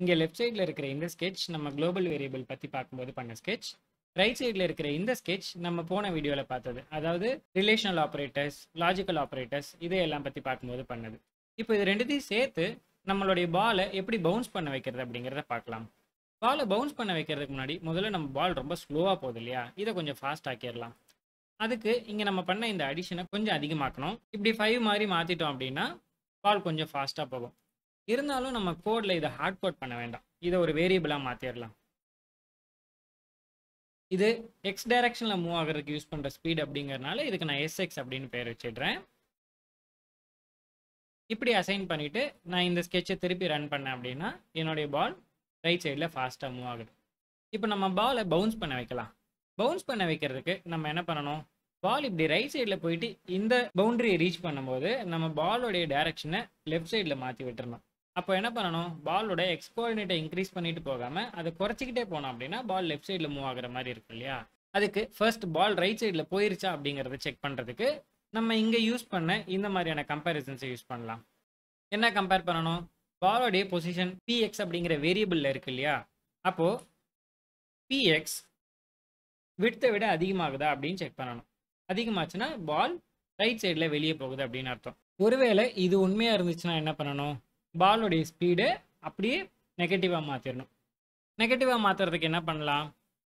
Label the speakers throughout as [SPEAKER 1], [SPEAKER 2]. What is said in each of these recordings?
[SPEAKER 1] இங்கே லெஃப்ட் சைடில் இருக்கிற இந்த ஸ்கெட்ச் நம்ம குளோபல் வேரியபிள் பற்றி பார்க்கும்போது பண்ண ஸ்கெட்ச் ரைட் சைடில் இருக்கிற இந்த ஸ்கெட்ச் நம்ம போன வீடியோவில் பார்த்தது அதாவது ரிலேஷனல் ஆப்ரேட்டர்ஸ் லாஜிக்கல் ஆப்ரேட்டர்ஸ் இதையெல்லாம் பற்றி பார்க்கும்போது பண்ணது இப்போ இது ரெண்டுத்தையும் சேர்த்து நம்மளுடைய பாலை எப்படி பவுன்ஸ் பண்ண வைக்கிறது அப்படிங்கிறத பார்க்கலாம் பாலை பவுன்ஸ் பண்ண வைக்கிறதுக்கு முன்னாடி முதல்ல நம்ம பால் ரொம்ப ஸ்லோவாக போகுது இல்லையா இதை கொஞ்சம் ஃபாஸ்ட் ஆக்கிடலாம் அதுக்கு இங்கே நம்ம பண்ண இந்த அடிஷனை கொஞ்சம் அதிகமாக்கணும் இப்படி ஃபைவ் மாதிரி மாற்றிட்டோம் அப்படின்னா பால் கொஞ்சம் ஃபாஸ்ட்டாக போகும் இருந்தாலும் நம்ம கோடில் இதை ஹார்ட் கோட் பண்ண வேண்டாம் இதை ஒரு வேரியபிளாக மாற்றிடலாம் இது எக்ஸ் டைரக்ஷனில் மூவ் ஆகிறதுக்கு யூஸ் பண்ணுற ஸ்பீட் அப்படிங்கிறனால இதுக்கு நான் எஸ்எக்ஸ் அப்படின்னு பேர் வச்சிடுறேன் இப்படி அசைன் பண்ணிவிட்டு நான் இந்த ஸ்கெட்சை திருப்பி ரன் பண்ணேன் அப்படின்னா என்னுடைய பால் ரைட் சைடில் ஃபாஸ்ட்டாக மூவ் ஆகுது இப்போ நம்ம பாலை பவுன்ஸ் பண்ண வைக்கலாம் பவுன்ஸ் பண்ண வைக்கிறதுக்கு நம்ம என்ன பண்ணணும் பால் இப்படி ரைட் சைடில் போயிட்டு இந்த பவுண்டரியை ரீச் பண்ணும்போது நம்ம பாலோடைய டைரக்ஷனை லெஃப்ட் சைடில் மாற்றி விட்டுறணும் அப்போ என்ன பண்ணணும் பாலோட எக்ஸ் கோஆர்டினேட்டை இன்க்ரீஸ் பண்ணிட்டு போகாமல் அதை குறைச்சிக்கிட்டே போனோம் அப்படின்னா பால் லெஃப்ட் சைடில் மூவ் ஆகுற மாதிரி இருக்கும் இல்லையா அதுக்கு ஃபர்ஸ்ட் பால் ரைட் சைடில் போயிருச்சா அப்படிங்கிறத செக் பண்ணுறதுக்கு நம்ம இங்கே யூஸ் பண்ண இந்த மாதிரியான கம்பேரிசன்ஸை யூஸ் பண்ணலாம் என்ன கம்பேர் பண்ணணும் பாலோடைய பொசிஷன் பிஎக்ஸ் அப்படிங்கிற வேரியபிளில் இருக்கு இல்லையா அப்போது பிஎக்ஸ் விடுத்தை விட அதிகமாகுதா அப்படின்னு செக் பண்ணணும் அதிகமாச்சுன்னா பால் ரைட் சைடில் வெளியே போகுது அப்படின்னு அர்த்தம் ஒருவேளை இது உண்மையாக இருந்துச்சுன்னா என்ன பண்ணணும் பாலோடைய ஸ்பீடு அப்படியே நெகட்டிவாக மாற்றிடணும் நெகட்டிவாக மாற்றுறதுக்கு என்ன பண்ணலாம்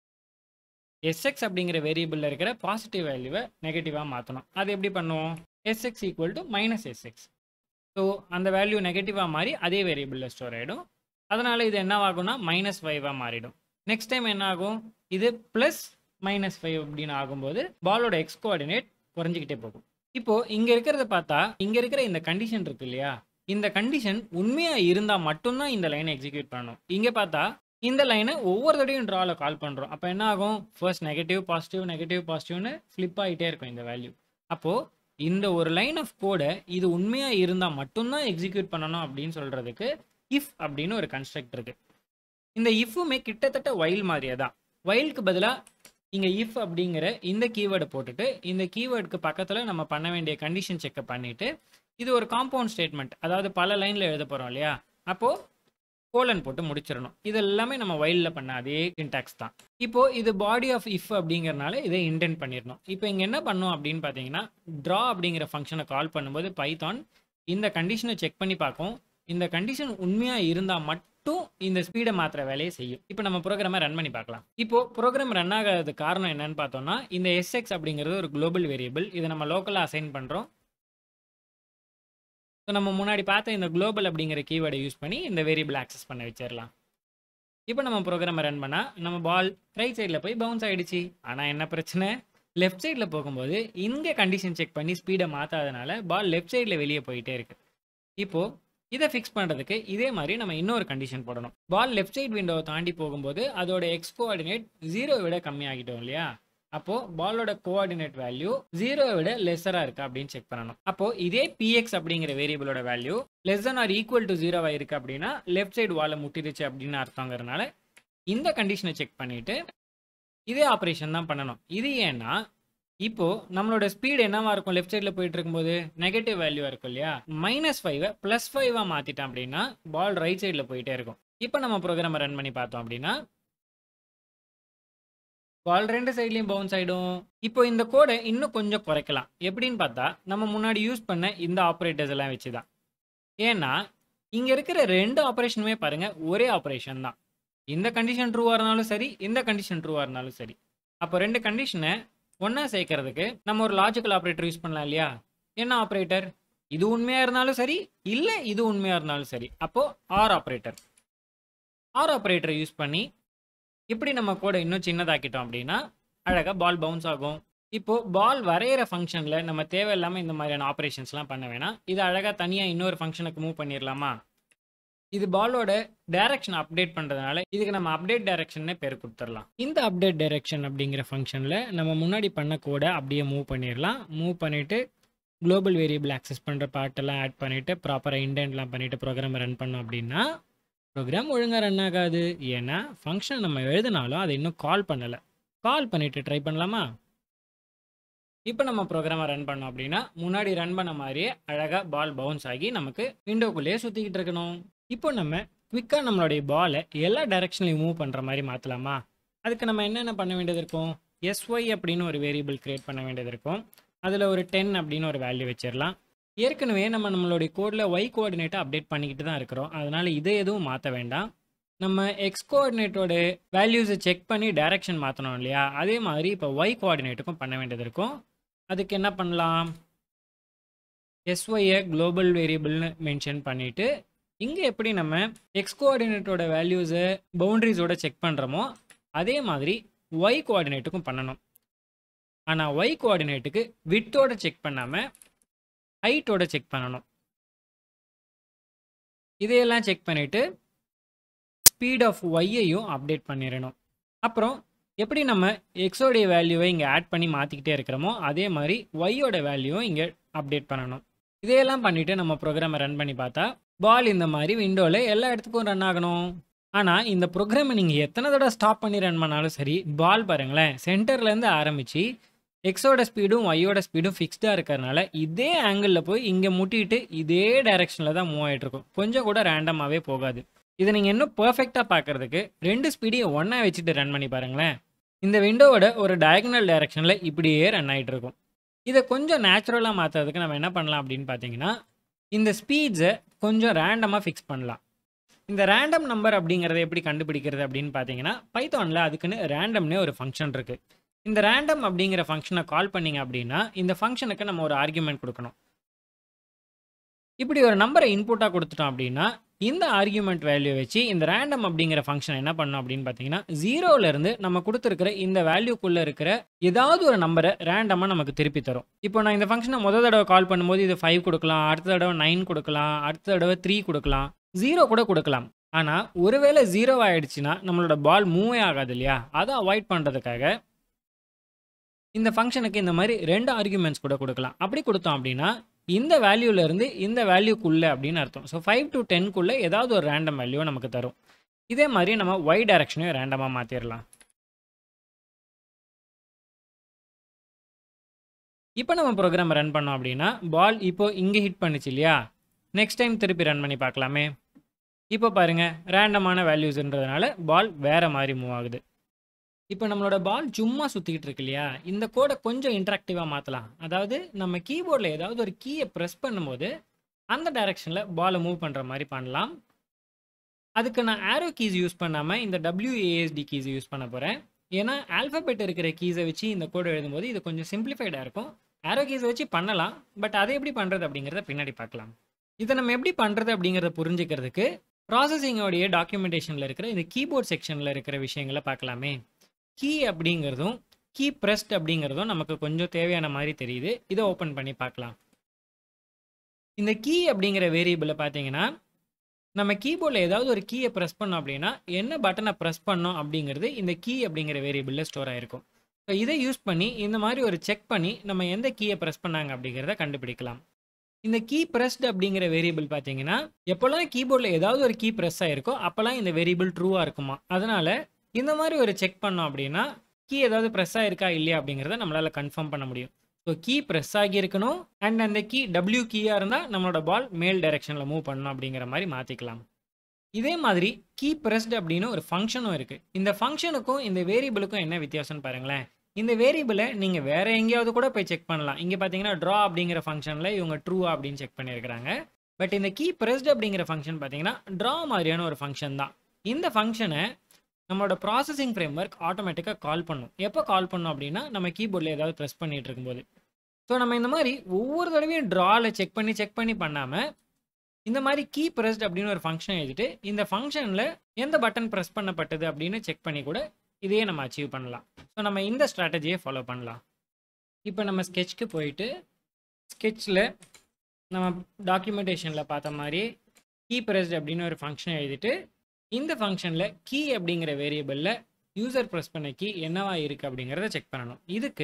[SPEAKER 1] எஸ்எக்ஸ் அப்படிங்கிற வேரியபிளில் இருக்கிற பாசிட்டிவ் வேல்யூவை நெகட்டிவாக மாற்றணும் அது எப்படி பண்ணுவோம் S X equal to minus S X so அந்த வேல்யூ நெகட்டிவாக மாறி அதே வேரியபிளில் ஸ்டோர் ஆகிடும் அதனால் இது என்னவாகும்னா மைனஸ் ஃபைவாக மாறிடும் நெக்ஸ்ட் டைம் என்ன ஆகும் இது ப்ளஸ் மைனஸ் ஃபைவ் அப்படின்னு ஆகும்போது பாலோட எக்ஸ் கோஆர்டினேட் குறைஞ்சிக்கிட்டே போகும் இப்போ இங்க இருக்கிறத பார்த்தா இங்க இருக்கிற இந்த கண்டிஷன் இருக்கு இல்லையா இந்த கண்டிஷன் உண்மையா இருந்தா மட்டும்தான் இந்த லைனை எக்ஸிக்யூட் பண்ணணும் இங்க பார்த்தா இந்த லைனை ஒவ்வொரு தடையும் ட்ராவில் கால் பண்றோம் அப்போ என்ன ஆகும் ஃபர்ஸ்ட் நெகட்டிவ் பாசிட்டிவ் நெகட்டிவ் பாசிட்டிவ்னு ஃப்ளிப் ஆகிட்டே இருக்கும் இந்த வேல்யூ அப்போ இந்த ஒரு லைன் ஆஃப் கோடை இது உண்மையா இருந்தா மட்டும்தான் எக்ஸிக்யூட் பண்ணணும் அப்படின்னு சொல்றதுக்கு இஃப் அப்படின்னு ஒரு கன்ஸ்ட்ரக்ட் இருக்கு இந்த இஃப்புமே கிட்டத்தட்ட வைல் மாதிரியே தான் வைல்க்கு பதிலாக இங்கே இஃப் அப்படிங்கிற இந்த கீவேர்டை போட்டுட்டு இந்த கீவேர்டுக்கு பக்கத்தில் நம்ம பண்ண வேண்டிய கண்டிஷன் செக்கை பண்ணிவிட்டு இது ஒரு காம்பவுண்ட் ஸ்டேட்மெண்ட் அதாவது பல லைனில் எழுத போகிறோம் இல்லையா அப்போது கோலன் போட்டு முடிச்சிடணும் இது எல்லாமே நம்ம வைல்டில் பண்ண அதே இன்டாக்ஸ் தான் இப்போ இது பாடி ஆஃப் இஃப் அப்படிங்கறனால இதை இன்டென்ட் பண்ணிடணும் இப்போ இங்கே என்ன பண்ணும் அப்படின்னு பார்த்தீங்கன்னா ட்ரா அப்படிங்கிற ஃபங்க்ஷனை கால் பண்ணும்போது பைத்தான் இந்த கண்டிஷனை செக் பண்ணி பார்க்கும் இந்த கண்டிஷன் உண்மையாக இருந்தால் மட்டும் இந்த ஸ்பீடை மாத்திர வேலையை செய்யும் இப்போ நம்ம ப்ரோக்ராமை ரன் பண்ணி பார்க்கலாம் இப்போ ப்ரோக்ராம் ரன் ஆகாதது காரணம் என்னன்னு பார்த்தோம்னா இந்த எஸ்எக்ஸ் அப்படிங்கிறது ஒரு குளோபல் வேரியபிள் இதை நம்ம லோக்கலாக அசைன் பண்ணுறோம் ஸோ நம்ம முன்னாடி பார்த்த இந்த குளோபல் அப்படிங்கிற கீவேர்டை யூஸ் பண்ணி இந்த வேரியபிள் ஆக்சஸ் பண்ண வச்சிடலாம் இப்போ நம்ம ப்ரோக்ராமை ரன் பண்ணால் நம்ம பால் ரைட் சைடில் போய் பவுன்ஸ் ஆகிடுச்சு ஆனால் என்ன பிரச்சனை லெஃப்ட் சைடில் போகும்போது இங்கே கண்டிஷன் செக் பண்ணி ஸ்பீடை மாற்றாதனால பால் லெஃப்ட் சைடில் வெளியே போயிட்டே இருக்கு இப்போது இதை ஃபிக்ஸ் பண்ணுறதுக்கு இதே மாதிரி நம்ம இன்னொரு கண்டிஷன் போடணும் பால் லெஃப்ட் சைட் விண்டோவை தாண்டி போகும்போது அதோட எக்ஸ் கோஆர்டினேட் ஜீரோ விட கம்மியாகிட்டோம் இல்லையா அப்போ பாலோட கோஆர்டினேட் வேல்யூ ஜீரோவை விட லெஸராக இருக்கா அப்படின்னு செக் பண்ணணும் அப்போ இதே பிஎக்ஸ் அப்படிங்கிற வேரியபிளோட value less than or equal to ஜீரோவாக இருக்கு அப்படின்னா லெஃப்ட் சைடு வாலை முட்டிடுச்சு அப்படின்னு அர்த்தங்கிறதுனால இந்த கண்டிஷனை செக் பண்ணிட்டு இதே ஆப்ரேஷன் தான் பண்ணணும் இது ஏன்னா இப்போ நம்மளோட ஸ்பீடு என்னவா இருக்கும் லெஃப்ட் சைடில் போயிட்டு இருக்கும்போது நெகட்டிவ் வேல்யூவா இருக்கும் இல்லையா மைனஸ் ஃபைவை ப்ளஸ் ஃபைவாக மாற்றிட்டோம் அப்படின்னா பால் ரைட் சைடில் போயிட்டே இருக்கும் இப்போ நம்ம ப்ரோக்ராமை ரன் பண்ணி பார்த்தோம் அப்படின்னா பால் ரெண்டு சைட்லையும் பவுன்ஸ் ஆகிடும் இப்போ இந்த கோடை இன்னும் கொஞ்சம் குறைக்கலாம் எப்படின்னு பார்த்தா நம்ம முன்னாடி யூஸ் பண்ண இந்த ஆப்ரேட்டர்ஸ் எல்லாம் வச்சு தான் ஏன்னா இங்கே இருக்கிற ரெண்டு ஆப்ரேஷனுமே பாருங்க ஒரே ஆப்ரேஷன் தான் இந்த கண்டிஷன் ட்ரூவாக இருந்தாலும் சரி இந்த கண்டிஷன் ட்ரூவாக இருந்தாலும் சரி அப்போ ரெண்டு கண்டிஷனை ஒன்றா சேர்க்கறதுக்கு நம்ம ஒரு லாஜிக்கல் ஆப்ரேட்டர் யூஸ் பண்ணலாம் இல்லையா என்ன ஆப்ரேட்டர் இது உண்மையாக இருந்தாலும் சரி இல்லை இது உண்மையாக இருந்தாலும் சரி அப்போது ஆர் ஆப்ரேட்டர் ஆர் ஆப்ரேட்டரை யூஸ் பண்ணி இப்படி நம்ம கூட இன்னும் சின்னதாக்கிட்டோம் அப்படின்னா அழகாக பால் பவுன்ஸ் ஆகும் இப்போது பால் வரைகிற ஃபங்க்ஷனில் நம்ம தேவையில்லாமல் இந்த மாதிரியான ஆப்ரேஷன்ஸ்லாம் பண்ண வேணாம் இது அழகாக தனியாக இன்னொரு ஃபங்க்ஷனுக்கு மூவ் பண்ணிடலாமா இது பாலோட டைரக்ஷன் அப்டேட் பண்ணுறதுனால இதுக்கு நம்ம அப்டேட் டைரக்ஷன்னே பேர் கொடுத்துடலாம் இந்த அப்டேட் டைரக்ஷன் அப்படிங்கிற ஃபங்க்ஷனில் நம்ம முன்னாடி பண்ண கோடை அப்படியே மூவ் பண்ணிடலாம் மூவ் பண்ணிவிட்டு குளோபல் வேரியபிள் ஆக்சஸ் பண்ணுற பார்ட்டெல்லாம் ஆட் பண்ணிவிட்டு ப்ராப்பராக இண்டென்ட்லாம் பண்ணிவிட்டு ப்ரோக்ராம் ரன் பண்ணோம் அப்படின்னா ப்ரோக்ராம் ஒழுங்காக ரன் ஆகாது ஏன்னா ஃபங்க்ஷன் நம்ம எழுதினாலும் அதை இன்னும் கால் பண்ணலை கால் பண்ணிவிட்டு ட்ரை பண்ணலாமா இப்போ நம்ம ப்ரோக்ராமை ரன் பண்ணோம் அப்படின்னா முன்னாடி ரன் பண்ண மாதிரியே அழகாக பால் பவுன்ஸ் ஆகி நமக்கு விண்டோக்குள்ளேயே சுற்றிக்கிட்டு இருக்கணும் இப்போ நம்ம குவிக்காக நம்மளுடைய பாலை எல்லா டைரெக்ஷன்லையும் மூவ் பண்ணுற மாதிரி மாற்றலாமா அதுக்கு நம்ம என்னென்ன பண்ண வேண்டியது இருக்கும் எஸ்ஒய் அப்படின்னு ஒரு வேரியபிள் கிரியேட் பண்ண வேண்டியது இருக்கும் அதில் ஒரு டென் அப்படின்னு ஒரு வேல்யூ வச்சிடலாம் ஏற்கனவே நம்ம நம்மளுடைய கோடில் ஒய் கோஆர்டினேட்டை அப்டேட் பண்ணிக்கிட்டு தான் இருக்கிறோம் அதனால் இதை எதுவும் மாற்ற வேண்டாம் நம்ம எக்ஸ் கோஆர்டினேட்டோட வேல்யூஸை செக் பண்ணி டைரக்ஷன் மாற்றணும் இல்லையா அதே மாதிரி இப்போ ஒய் கோஆர்டினேட்டுக்கும் பண்ண வேண்டியது இருக்கும் அதுக்கு என்ன பண்ணலாம் எஸ்ஒய்யை குளோபல் வேரியபிள்னு மென்ஷன் பண்ணிவிட்டு இங்கே எப்படி நம்ம எக்ஸ் கோஆர்டினேட்டோட வேல்யூஸை பவுண்ட்ரிஸோட செக் பண்ணுறோமோ அதே மாதிரி ஒய் கோஆர்டினேட்டுக்கும் பண்ணணும் ஆனால் ஒய் கோஆர்டினேட்டுக்கு விட்டோட செக் பண்ணாமல் ஹைட்டோட செக் பண்ணணும் இதையெல்லாம் செக் பண்ணிவிட்டு ஸ்பீட் ஆஃப் ஒய்யையும் அப்டேட் பண்ணிடணும் அப்புறம் எப்படி நம்ம எக்ஸோடைய வேல்யூவை இங்கே ஆட் பண்ணி மாற்றிக்கிட்டே இருக்கிறோமோ அதே மாதிரி ஒய்யோட வேல்யூவும் இங்கே அப்டேட் பண்ணணும் இதையெல்லாம் பண்ணிவிட்டு நம்ம ப்ரோக்ராமை ரன் பண்ணி பார்த்தா பால் இந்த மாதிரி விண்டோவில் எல்லா இடத்துக்கும் ரன் ஆகணும் ஆனால் இந்த ப்ரோக்ராமை நீங்கள் எத்தனை தடவை ஸ்டாப் பண்ணி ரன் பண்ணாலும் சரி பால் பாருங்களேன் சென்டர்லேருந்து ஆரம்பித்து எக்ஸோட ஸ்பீடும் ஒய்யோட ஸ்பீடும் ஃபிக்ஸ்டாக இருக்கிறதுனால இதே ஆங்கிளில் போய் இங்கே முட்டிட்டு இதே டைரெக்ஷனில் தான் மூவ் ஆகிட்டு இருக்கும் கொஞ்சம் கூட ரேண்டமாகவே போகாது இதை நீங்கள் இன்னும் பர்ஃபெக்டாக பார்க்குறதுக்கு ரெண்டு ஸ்பீடையும் ஒன்றா வச்சுட்டு ரன் பண்ணி பாருங்களேன் இந்த விண்டோவோட ஒரு டயகனல் டைரெக்ஷனில் இப்படியே ரன் ஆகிட்டு இருக்கும் இதை கொஞ்சம் நேச்சுரலாக மாற்றுறதுக்கு நம்ம என்ன பண்ணலாம் அப்படின்னு பார்த்தீங்கன்னா இந்த ஸ்பீட்ஸை கொஞ்சம் ரேண்டமாக ஃபிக்ஸ் பண்ணலாம் இந்த ரேண்டம் நம்பர் அப்படிங்கிறத எப்படி கண்டுபிடிக்கிறது அப்படின்னு பார்த்தீங்கன்னா பைத்தானில் அதுக்குன்னு ரேண்டம்னே ஒரு ஃபங்க்ஷன் இருக்குது இந்த ரேண்டம் அப்படிங்கிற ஃபங்க்ஷனை கால் பண்ணீங்க அப்படின்னா இந்த ஃபங்க்ஷனுக்கு நம்ம ஒரு ஆர்கியூமெண்ட் கொடுக்கணும் இப்படி ஒரு நம்பரை இன்புட்டாக கொடுத்துட்டோம் அப்படின்னா இந்த ஆர்கியூமெண்ட் வேல்யூ வச்சு இந்த ரேண்டம் அப்படிங்கிற ஃபங்க்ஷன் என்ன பண்ணும் அப்படின்னு பார்த்தீங்கன்னா ஜீரோலேருந்து நம்ம கொடுத்துருக்கிற இந்த வேல்யூக்குள்ளே இருக்கிற ஏதாவது ஒரு நம்பரை ரேண்டமாக நமக்கு திருப்பி தரும் இப்போ நான் இந்த ஃபங்க்ஷனை முதல் தடவை கால் பண்ணும்போது இது ஃபைவ் கொடுக்கலாம் அடுத்த தடவை நைன் கொடுக்கலாம் அடுத்த தடவை த்ரீ கொடுக்கலாம் ஜீரோ கூட கொடுக்கலாம் ஆனால் ஒருவேளை ஜீரோ ஆயிடுச்சுன்னா நம்மளோட பால் மூவே ஆகாது இல்லையா அதை அவாய்ட் பண்ணுறதுக்காக இந்த ஃபங்க்ஷனுக்கு இந்த மாதிரி ரெண்டு ஆர்குமெண்ட்ஸ் கூட கொடுக்கலாம் அப்படி கொடுத்தோம் அப்படின்னா இந்த வேல்யூலேருந்து இந்த வேல்யூக்குள்ளே அப்படின்னு அர்த்தம் ஸோ ஃபைவ் டு டென்க்குள்ளே ஏதாவது ஒரு ரேண்டம் வேல்யூ நமக்கு தரும் இதே மாதிரி நம்ம ஒய் டைரக்ஷனையும் ரேண்டமாக மாற்றிடலாம் இப்போ நம்ம ப்ரோக்ராம் ரன் பண்ணோம் அப்படின்னா பால் இப்போ இங்கே ஹிட் பண்ணுச்சு இல்லையா நெக்ஸ்ட் டைம் திருப்பி ரன் பண்ணி பார்க்கலாமே இப்போ பாருங்கள் ரேண்டமான வேல்யூஸ்ன்றதுனால பால் வேறு மாதிரி மூவ் ஆகுது இப்போ நம்மளோட பால் சும்மா சுற்றிக்கிட்டு இருக்கு இல்லையா இந்த கோடை கொஞ்சம் இன்ட்ராக்டிவாக மாற்றலாம் அதாவது நம்ம கீபோர்டில் ஏதாவது ஒரு கீயை ப்ரெஸ் பண்ணும்போது அந்த டைரெக்ஷனில் பாலை மூவ் பண்ணுற மாதிரி பண்ணலாம் அதுக்கு நான் ஆரோ கீஸ் யூஸ் பண்ணாமல் இந்த டபிள்யூஏஎஸ்டி கீஸ் யூஸ் பண்ண போகிறேன் ஏன்னா ஆல்ஃபபெட் இருக்கிற கீஸை வச்சு இந்த கோடை எழுதும்போது இது கொஞ்சம் சிம்பிளிஃபைடாக இருக்கும் ஆரோ கீஸை வச்சு பண்ணலாம் பட் அதை எப்படி பண்ணுறது அப்படிங்கிறத பின்னாடி பார்க்கலாம் இதை நம்ம எப்படி பண்ணுறது அப்படிங்கிறத புரிஞ்சுக்கிறதுக்கு ப்ராசஸிங்கோடைய டாக்குமெண்டேஷனில் இருக்கிற இந்த கீபோர்ட் செக்ஷனில் இருக்கிற விஷயங்களை பார்க்கலாமே கீ அப்படிங்கிறதும் கீ ப்ரெஸ்ட் அப்படிங்கிறதும் நமக்கு கொஞ்சம் தேவையான மாதிரி தெரியுது இதை ஓப்பன் பண்ணி பார்க்கலாம் இந்த கீ அப்படிங்கிற வேரியபிளை பார்த்தீங்கன்னா நம்ம கீபோர்டில் ஏதாவது ஒரு கீயை ப்ரெஸ் பண்ணோம் அப்படின்னா என்ன பட்டனை ப்ரெஸ் பண்ணோம் அப்படிங்கிறது இந்த கீ அப்படிங்கிற வேரியபிளில் ஸ்டோர் ஆகிருக்கும் ஸோ இதை யூஸ் பண்ணி இந்த மாதிரி ஒரு செக் பண்ணி நம்ம எந்த கீயை ப்ரெஸ் பண்ணாங்க அப்படிங்கிறத கண்டுபிடிக்கலாம் இந்த கீ ப்ரெஸ்ட் அப்படிங்கிற வேரியபிள் பார்த்தீங்கன்னா எப்போல்லாம் கீபோர்டில் ஏதாவது ஒரு கீ ப்ரெஸ் ஆகிருக்கோ அப்போல்லாம் இந்த வேரியபிள் ட்ரூவாக இருக்குமா அதனால் இந்த மாதிரி ஒரு செக் பண்ணோம் அப்படின்னா கீ ஏதாவது ப்ரெஸ் ஆகிருக்கா இல்லையா அப்படிங்கிறத நம்மளால் கன்ஃபார்ம் பண்ண முடியும் ஸோ கீ ப்ரெஸ் ஆகியிருக்கணும் அண்ட் அந்த கீ டபிள்யூ கீயாக இருந்தால் நம்மளோட பால் மேல் டைரெக்ஷனில் மூவ் பண்ணணும் அப்படிங்கிற மாதிரி மாற்றிக்கலாம் இதே மாதிரி கீ ப்ரெஸ்ட் அப்படின்னு ஒரு ஃபங்க்ஷனும் இருக்குது இந்த ஃபங்க்ஷனுக்கும் இந்த வேரியபிளுக்கும் என்ன வித்தியாசம்னு பாருங்களேன் இந்த வேரியபிளை நீங்கள் வேற எங்கேயாவது கூட போய் செக் பண்ணலாம் இங்கே பார்த்தீங்கன்னா ட்ரா அப்படிங்கிற ஃபங்க்ஷனில் இவங்க ட்ரூ அப்படின்னு செக் பண்ணியிருக்கிறாங்க பட் இந்த கீ ப்ரெஸ்ட் அப்படிங்கிற ஃபங்க்ஷன் பார்த்தீங்கன்னா ட்ரா மாதிரியான ஒரு ஃபங்க்ஷன் தான் இந்த ஃபங்க்ஷனை நம்மளோட ப்ராசஸிங் ஃப்ரேம் ஒர்க் ஆட்டோமேட்டிக்காக கால் பண்ணும் எப்போ கால் பண்ணும் அப்படின்னா நம்ம கீபோர்டில் ஏதாவது ப்ரெஸ் பண்ணிட்டு இருக்கும்போது ஸோ நம்ம இந்த மாதிரி ஒவ்வொரு தடவையும் ட்ராவில் செக் பண்ணி செக் பண்ணி பண்ணாமல் இந்த மாதிரி கீ ப்ரெஸ்ட் அப்படின்னு ஒரு ஃபங்க்ஷன் எழுதிட்டு இந்த ஃபங்க்ஷனில் எந்த பட்டன் ப்ரெஸ் பண்ணப்பட்டது அப்படின்னு செக் பண்ணி கூட இதையே நம்ம அச்சீவ் பண்ணலாம் ஸோ நம்ம இந்த ஸ்ட்ராட்டஜியை ஃபாலோ பண்ணலாம் இப்போ நம்ம ஸ்கெட்ச்க்கு போயிட்டு ஸ்கெட்சில் நம்ம டாக்குமெண்டேஷனில் பார்த்த மாதிரி கீ ப்ரெஸ்ட் அப்படின்னு ஒரு ஃபங்க்ஷன் எழுதிட்டு இந்த ஃபங்க்ஷனில் கீ அப்படிங்கிற வேரியபிளில் யூசர் ப்ரெஸ் பண்ண கீ என்னவா இருக்குது அப்படிங்கிறத செக் பண்ணணும் இதுக்கு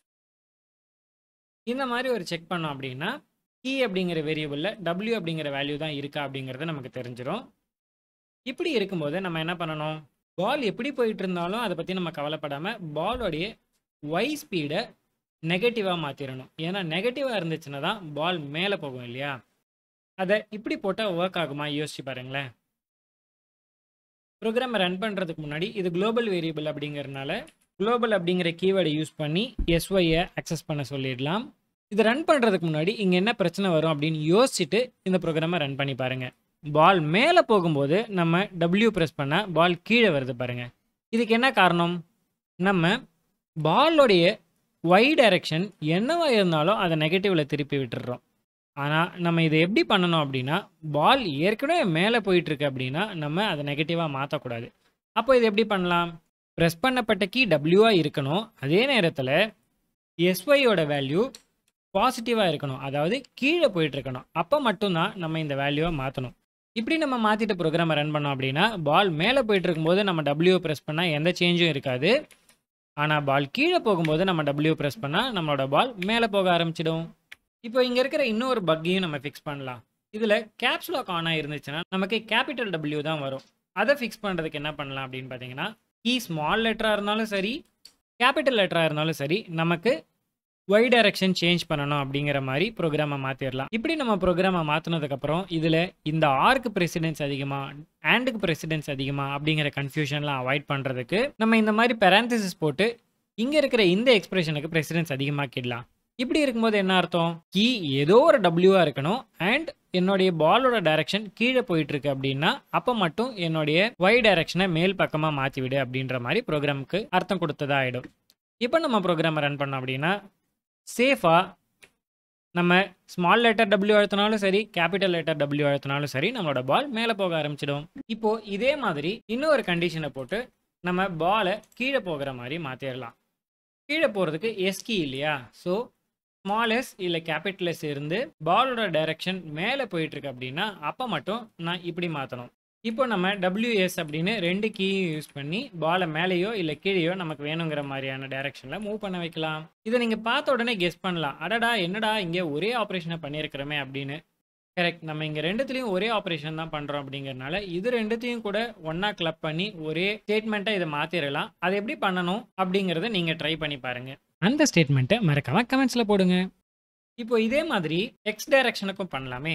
[SPEAKER 1] இந்த மாதிரி ஒரு செக் பண்ணோம் அப்படின்னா கீ அப்படிங்கிற வேரியபிளில் டபிள்யூ அப்படிங்கிற வேல்யூ தான் இருக்கா அப்படிங்கிறது நமக்கு தெரிஞ்சிடும் இப்படி இருக்கும்போது நம்ம என்ன பண்ணணும் பால் எப்படி போயிட்டு இருந்தாலும் அதை பற்றி நம்ம கவலைப்படாமல் பாலோடைய ஒய் ஸ்பீடை நெகட்டிவாக மாற்றிடணும் ஏன்னா நெகட்டிவாக இருந்துச்சுன்னா தான் பால் மேலே போகும் இல்லையா அதை இப்படி போட்டால் ஒர்க் ஆகுமா யோசிச்சு பாருங்களேன் ப்ரோக்ராமை ரன் பண்ணுறதுக்கு முன்னாடி இது குளோபல் வேரியபிள் அப்படிங்கிறதுனால குளோபல் அப்படிங்கிற கீவேர்டை யூஸ் பண்ணி எஸ்ஒய்யை அக்சஸ் பண்ண சொல்லிடலாம் இது ரன் பண்ணுறதுக்கு முன்னாடி இங்கே என்ன பிரச்சனை வரும் அப்படின்னு யோசிச்சுட்டு இந்த ப்ரோக்ராமை ரன் பண்ணி பாருங்கள் பால் மேலே போகும்போது நம்ம டபிள்யூ ப்ரெஸ் பண்ணால் பால் கீழே வருது பாருங்கள் இதுக்கு என்ன காரணம் நம்ம பாலோடைய ஒய் டைரக்ஷன் என்னவா இருந்தாலும் அதை நெகட்டிவில் திருப்பி விட்டுடுறோம் ஆனால் நம்ம இதை எப்படி பண்ணணும் அப்படின்னா பால் ஏற்கனவே மேலே போயிட்டுருக்கு அப்படின்னா நம்ம அதை நெகட்டிவாக மாற்றக்கூடாது அப்போ இது எப்படி பண்ணலாம் ப்ரெஸ் பண்ணப்பட்ட கீ டபிள்யூவாக இருக்கணும் அதே நேரத்தில் எஸ்ஒய்யோட வேல்யூ பாசிட்டிவாக இருக்கணும் அதாவது கீழே போயிட்டு இருக்கணும் அப்போ மட்டும்தான் நம்ம இந்த வேல்யூவை மாற்றணும் இப்படி நம்ம மாற்றிட்டு ப்ரோக்ராமை ரன் பண்ணோம் அப்படின்னா பால் மேலே போயிட்டு இருக்கும்போது நம்ம டபிள்யூ ப்ரெஸ் பண்ணால் எந்த சேஞ்சும் இருக்காது ஆனால் பால் கீழே போகும்போது நம்ம டபிள்யூ ப்ரெஸ் பண்ணால் நம்மளோட பால் மேலே போக ஆரம்பிச்சிடும் இப்போ இங்கே இருக்கிற இன்னொரு பக்கையும் நம்ம ஃபிக்ஸ் பண்ணலாம் இதில் கேப்ஸ் லாக் ஆன் இருந்துச்சுன்னா நமக்கு கேபிட்டல் டபிள்யூ தான் வரும் அதை ஃபிக்ஸ் பண்ணுறதுக்கு என்ன பண்ணலாம் அப்படின்னு பார்த்தீங்கன்னா கீ ஸ்மால் லெட்டராக இருந்தாலும் சரி கேபிட்டல் லெட்டராக இருந்தாலும் சரி நமக்கு ஒய் டைரக்ஷன் சேஞ்ச் பண்ணணும் அப்படிங்கிற மாதிரி ப்ரோக்ராமை மாற்றிடலாம் இப்படி நம்ம ப்ரோக்ராமை மாற்றினதுக்கப்புறம் இதில் இந்த ஆர்க்கு பிரசிடென்ஸ் அதிகமாக ஆண்டுக்கு பிரசிடென்ஸ் அதிகமாக அப்படிங்கிற கன்ஃபியூஷன்லாம் அவாய்ட் பண்ணுறதுக்கு நம்ம இந்த மாதிரி பெராந்திசிஸ் போட்டு இங்கே இருக்கிற இந்த எக்ஸ்பிரஷனுக்கு பிரசிடென்ஸ் அதிகமாக்கிடலாம் இப்படி இருக்கும்போது என்ன அர்த்தம் கீ ஏதோ ஒரு டபிள்யூவாக இருக்கணும் அண்ட் என்னுடைய பாலோட டைரக்ஷன் கீழே போயிட்டு இருக்கு அப்படின்னா அப்போ மட்டும் என்னுடைய ஒய் டைரக்ஷனை மேல் பக்கமாக மாற்றி விடு அப்படின்ற மாதிரி ப்ரோக்ராமுக்கு அர்த்தம் கொடுத்ததா ஆகிடும் இப்போ நம்ம ப்ரோக்ராமை ரன் பண்ணோம் அப்படின்னா சேஃபாக நம்ம ஸ்மால் லெட்டர் டபிள்யூ அழுத்தினாலும் சரி கேபிட்டல் லெட்டர் டபிள்யூ அழுத்தினாலும் சரி நம்மளோட பால் மேலே போக ஆரம்பிச்சிடும் இப்போ இதே மாதிரி இன்னொரு கண்டிஷனை போட்டு நம்ம பாலை கீழே போகிற மாதிரி மாற்றிடலாம் கீழே போகிறதுக்கு எஸ் கீ இல்லையா ஸோ ஸ்மால் எஸ் இல்லை கேபிட்டல் எஸ் இருந்து பாலோட டைரக்ஷன் மேலே போயிட்டுருக்கு அப்படின்னா அப்போ மட்டும் நான் இப்படி மாற்றணும் இப்போ நம்ம டபிள்யூஎஸ் அப்படின்னு ரெண்டு கீயும் யூஸ் பண்ணி பாலை மேலேயோ இல்லை கீழேயோ நமக்கு வேணுங்கிற மாதிரியான டைரக்ஷனில் மூவ் பண்ண வைக்கலாம் இதை நீங்கள் பார்த்த உடனே கெஸ் பண்ணலாம் அடடா என்னடா இங்கே ஒரே ஆப்ரேஷனை பண்ணியிருக்கிறோமே அப்படின்னு கரெக்ட் நம்ம இங்கே ரெண்டுத்துலேயும் ஒரே ஆப்ரேஷன் தான் பண்ணுறோம் அப்படிங்கிறனால இது ரெண்டுத்தையும் கூட ஒன்றா கிளப் பண்ணி ஒரே ஸ்டேட்மெண்ட்டை இதை மாற்றிடலாம் அதை எப்படி பண்ணணும் அப்படிங்கிறத நீங்கள் ட்ரை பண்ணி பாருங்கள் அந்த ஸ்டேட்மெண்ட்டை மறக்காம கமெண்ட்ஸில் போடுங்க இப்போ இதே மாதிரி எக்ஸ் டைரக்ஷனுக்கும் பண்ணலாமே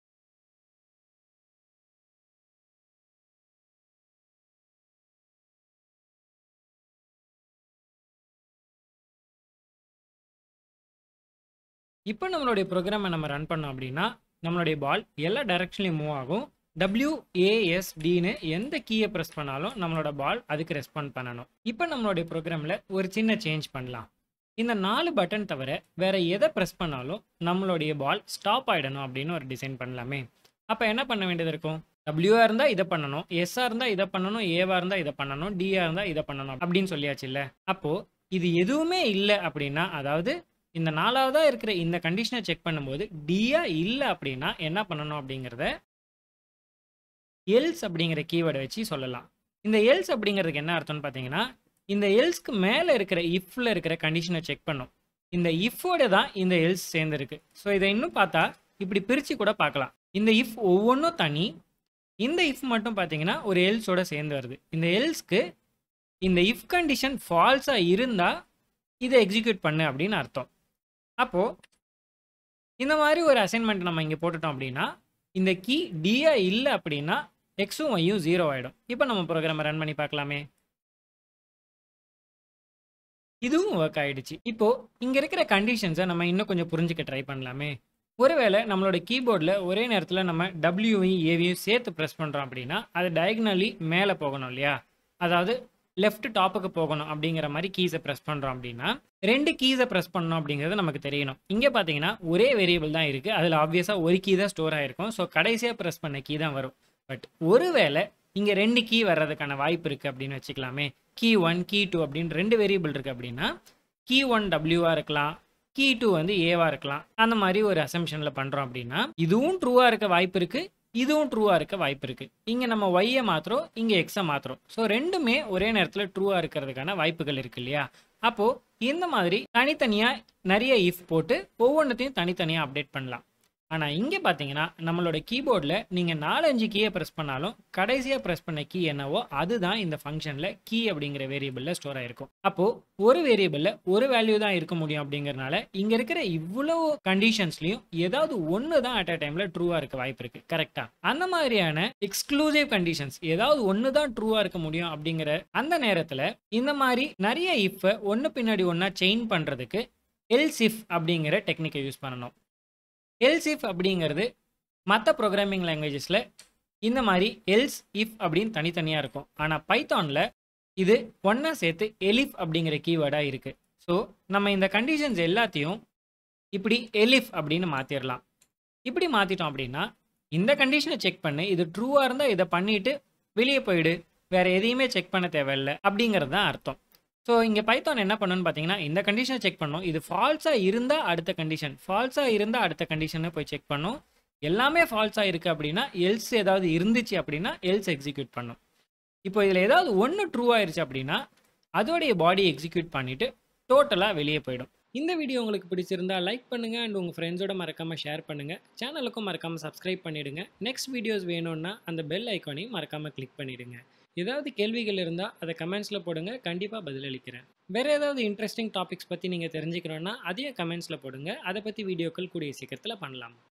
[SPEAKER 1] இப்போ நம்மளுடைய ப்ரோக்ராமை நம்ம ரன் பண்ணோம் அப்படின்னா நம்மளுடைய பால் எல்லா டைரக்ஷன்லையும் மூவ் ஆகும் டபிள்யூஏஎஸ்டின்னு எந்த கீயை ப்ரெஸ் பண்ணாலும் நம்மளோட பால் அதுக்கு ரெஸ்பாண்ட் பண்ணணும் இப்போ நம்மளுடைய ப்ரோக்ராமில் ஒரு சின்ன சேஞ்ச் பண்ணலாம் இந்த நாலு பட்டன் தவிர வேற எதை ப்ரெஸ் பண்ணாலும் நம்மளுடைய பால் ஸ்டாப் ஆகிடணும் அப்படின்னு ஒரு டிசைன் பண்ணலாமே அப்போ என்ன பண்ண வேண்டியது இருக்கும் டபிள்யூஆ இருந்தால் இதை பண்ணணும் எஸ்ஆ இருந்தால் இதை பண்ணணும் ஏவா இருந்தால் இதை பண்ணணும் டிஆ இருந்தால் இதை பண்ணணும் அப்படின்னு சொல்லியாச்சு இல்லை அப்போது இது எதுவுமே இல்லை அப்படின்னா அதாவது இந்த நாலாவதாக இருக்கிற இந்த கண்டிஷனை செக் பண்ணும்போது டிஆ இல்லை அப்படின்னா என்ன பண்ணணும் அப்படிங்கிறத எல்ஸ் அப்படிங்கிற கீவேர்டை வச்சு சொல்லலாம் இந்த எல்ஸ் அப்படிங்கிறதுக்கு என்ன அர்த்தம்னு பார்த்தீங்கன்னா இந்த எல்ஸ்க்கு மேலே இருக்கிற இஃப்ல இருக்கிற கண்டிஷனை செக் பண்ணும் இந்த இஃபோட தான் இந்த எல்ஸ் சேர்ந்துருக்கு ஸோ இதை இன்னும் பார்த்தா இப்படி பிரித்து கூட பார்க்கலாம் இந்த இஃப் ஒவ்வொன்றும் தனி இந்த இஃப் மட்டும் பார்த்தீங்கன்னா ஒரு எல்ஸோட சேர்ந்து வருது இந்த எல்ஸ்க்கு இந்த இஃப் கண்டிஷன் ஃபால்ஸாக இருந்தால் இதை எக்ஸிக்யூட் பண்ணு அப்படின்னு அர்த்தம் அப்போது இந்த மாதிரி ஒரு அசைன்மெண்ட் நம்ம இங்கே போட்டுட்டோம் அப்படின்னா இந்த கீ டியா இல்லை அப்படின்னா எக்ஸும் ஒய்யும் ஜீரோ ஆகிடும் இப்போ நம்ம ப்ரோக்ராமை ரன் பண்ணி பார்க்கலாமே இதுவும் ஒர்க் ஆயிடுச்சு இப்போ இங்க இருக்கிற கண்டிஷன்ஸை நம்ம இன்னும் கொஞ்சம் புரிஞ்சுக்க ட்ரை பண்ணலாமே ஒருவேளை நம்மளோட கீபோர்டில் ஒரே நேரத்தில் நம்ம டபிள்யூவையும் ஏவியும் சேர்த்து ப்ரெஸ் பண்ணுறோம் அப்படின்னா அது டயக்னலி மேலே போகணும் இல்லையா அதாவது லெஃப்ட் டாப்புக்கு போகணும் அப்படிங்கிற மாதிரி கீஸை ப்ரெஸ் பண்ணுறோம் அப்படின்னா ரெண்டு கீஸை ப்ரெஸ் பண்ணணும் அப்படிங்கிறது நமக்கு தெரியணும் இங்கே பார்த்தீங்கன்னா ஒரே வேரியபிள் தான் இருக்குது அதில் ஆப்வியஸாக ஒரு கீ தான் ஸ்டோர் ஆகிருக்கும் ஸோ கடைசியாக ப்ரெஸ் பண்ண கீ தான் வரும் பட் ஒருவேளை இங்கே ரெண்டு கீ வர்றதுக்கான வாய்ப்பு இருக்குது அப்படின்னு வச்சுக்கலாமே கீ ஒன் கீ டூ அப்படின்னு ரெண்டு வேரியபிள் இருக்குது அப்படின்னா கீ ஒன் டபிள்யூவாக இருக்கலாம் கீ டூ வந்து ஏவா இருக்கலாம் அந்த மாதிரி ஒரு அசம்ஷனில் பண்ணுறோம் அப்படின்னா இதுவும் ட்ரூவாக இருக்க வாய்ப்பு இருக்குது இதுவும் ட்ரூவாக இருக்க வாய்ப்பு இருக்குது இங்கே நம்ம ஒய்யை மாத்திரம் இங்கே எக்ஸை மாத்திரம் ஸோ ரெண்டுமே ஒரே நேரத்தில் ட்ரூவாக இருக்கிறதுக்கான வாய்ப்புகள் இருக்கு இல்லையா அப்போது இந்த மாதிரி தனித்தனியாக நிறைய இஃப் போட்டு ஒவ்வொன்றத்தையும் தனித்தனியாக அப்டேட் பண்ணலாம் ஆனால் இங்கே பார்த்தீங்கன்னா நம்மளோட கீபோர்டில் நீங்கள் நாலஞ்சு கீயை ப்ரெஸ் பண்ணாலும் கடைசியாக ப்ரெஸ் பண்ண கீ என்னவோ அதுதான் இந்த ஃபங்க்ஷனில் கீ அப்படிங்கிற வேரியபிளில் ஸ்டோர் ஆயிருக்கும் அப்போது ஒரு வேரியபிளில் ஒரு வேல்யூ தான் இருக்க முடியும் அப்படிங்கறனால இங்கே இருக்கிற இவ்வளோ கண்டிஷன்ஸ்லையும் ஏதாவது ஒன்று தான் அட் அ டைமில் ட்ரூவாக இருக்க வாய்ப்பு இருக்குது கரெக்டாக அந்த மாதிரியான எக்ஸ்க்ளூசிவ் கண்டிஷன்ஸ் ஏதாவது ஒன்று தான் ட்ரூவாக இருக்க முடியும் அப்படிங்கிற அந்த நேரத்தில் இந்த மாதிரி நிறைய இஃப்பை ஒன்று பின்னாடி ஒன்றா செயின் பண்ணுறதுக்கு எல்ஸ் இஃப் அப்படிங்கிற டெக்னிக்கை யூஸ் பண்ணணும் எல்ஸ் இஃப் அப்படிங்கிறது மற்ற ப்ரோக்ராமிங் லாங்குவேஜஸில் இந்த மாதிரி எல்ஸ் இஃப் அப்படின்னு தனித்தனியாக இருக்கும் ஆனால் பைத்தானில் இது ஒன்றா சேர்த்து எலிஃப் அப்படிங்கிற கீவேர்டாக இருக்குது ஸோ நம்ம இந்த கண்டிஷன்ஸ் எல்லாத்தையும் இப்படி எலிஃப் அப்படின்னு மாற்றிடலாம் இப்படி மாற்றிட்டோம் அப்படின்னா இந்த கண்டிஷனை செக் பண்ணு இது ட்ரூவாக இருந்தால் இதை பண்ணிவிட்டு வெளியே போயிடு வேறு எதையுமே செக் பண்ண தேவையில்லை அப்படிங்கிறது தான் அர்த்தம் ஸோ இங்கே பைத்தான் என்ன பண்ணணும்னு பார்த்தீங்கன்னா இந்த கண்டிஷனை செக் பண்ணணும் இது ஃபால்ஸாக இருந்தால் அடுத்த கண்டிஷன் ஃபால்ஸாக இருந்தால் அடுத்த கண்டிஷனை போய் செக் பண்ணும் எல்லாமே ஃபால்ஸாக இருக்குது அப்படின்னா எல்ஸ் ஏதாவது இருந்துச்சு அப்படின்னா எல்ஸ் எக்ஸிக்யூட் பண்ணும் இப்போ இதில் ஏதாவது ஒன்று ட்ரூ ஆயிருச்சு அப்படின்னா அதோடைய பாடி எக்ஸிக்யூட் பண்ணிவிட்டு டோட்டலாக வெளியே போயிடும் இந்த வீடியோ உங்களுக்கு பிடிச்சிருந்தா லைக் பண்ணுங்கள் அண்ட் உங்கள் ஃப்ரெண்ட்ஸோட மறக்காமல் ஷேர் பண்ணுங்கள் சேனலுக்கும் மறக்காமல் சப்ஸ்கிரைப் பண்ணிவிடுங்க நெக்ஸ்ட் வீடியோஸ் வேணும்னா அந்த பெல் ஐக்கானையும் மறக்காமல் கிளிக் பண்ணிவிடுங்க ஏதாவது கேள்விகள் இருந்தால் அதை கமெண்ட்ஸில் போடுங்க கண்டிப்பாக பதிலளிக்கிறேன் வேறு ஏதாவது இன்ட்ரெஸ்டிங் டாபிக்ஸ் பற்றி நீங்கள் தெரிஞ்சுக்கணுன்னா அதையும் கமெண்ட்ஸில் போடுங்க அதை பற்றி வீடியோக்கள் கூடிய சீக்கிரத்தில் பண்ணலாம்